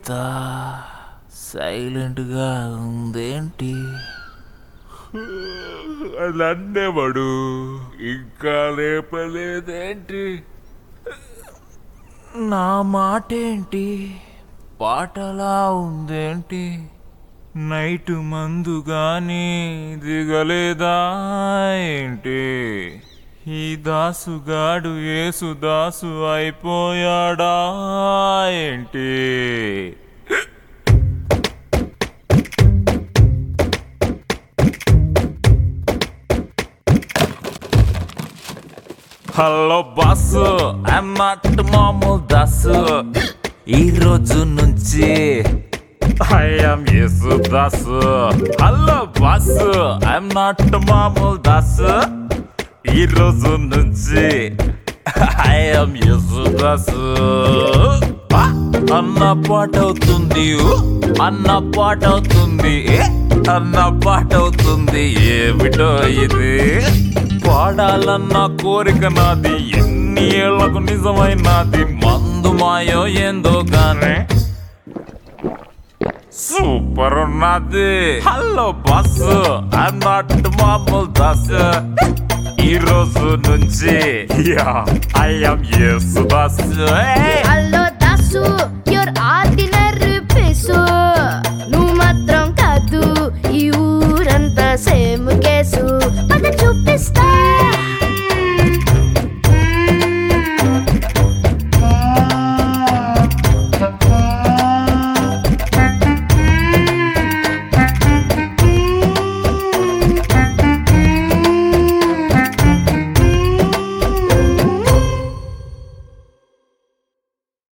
అంతా సైలెంట్గా ఉందేంటి అలా అనేవాడు ఇంకా లేపలేదేంటి నా మాటేంటి పాటలా ఉందేంటి నైట్ మందు గాని దిగలేదా ఏంటి ఈ దాసుగాడు ఏసు దాసు అయిపోయాడా ఏంటి హలో బాసు ఐఎమ్ నాట్ మామూలు దాసు ఈ రోజు నుంచి I'm Yesu Dasu hello boss I'm not మామూలు దాసు ఈ రోజు నుంచి ఐఎమ్ యేసు దాసు ఆ! అన్న పాట అవుతుంది ఊ! అన్న పాట అవుతుంది ఏ! అన్న పాట అవుతుంది ఏమిటో ఇది పాడాలన్న కోరిక నాది ఎన్ని ఏళ్లకు నిజమైనది మందు మాయో ఏందో గానే సూపర్ ఉన్నది హలో బాస్ ఐఎమ్ నాట్ మామూలు దాస్ ఈ రోజు నుంచి yeah I'm Yesu Das hello Dasu your ordinary piece నువ్వు మాత్రం కాదు ఈ ఊరంతా సే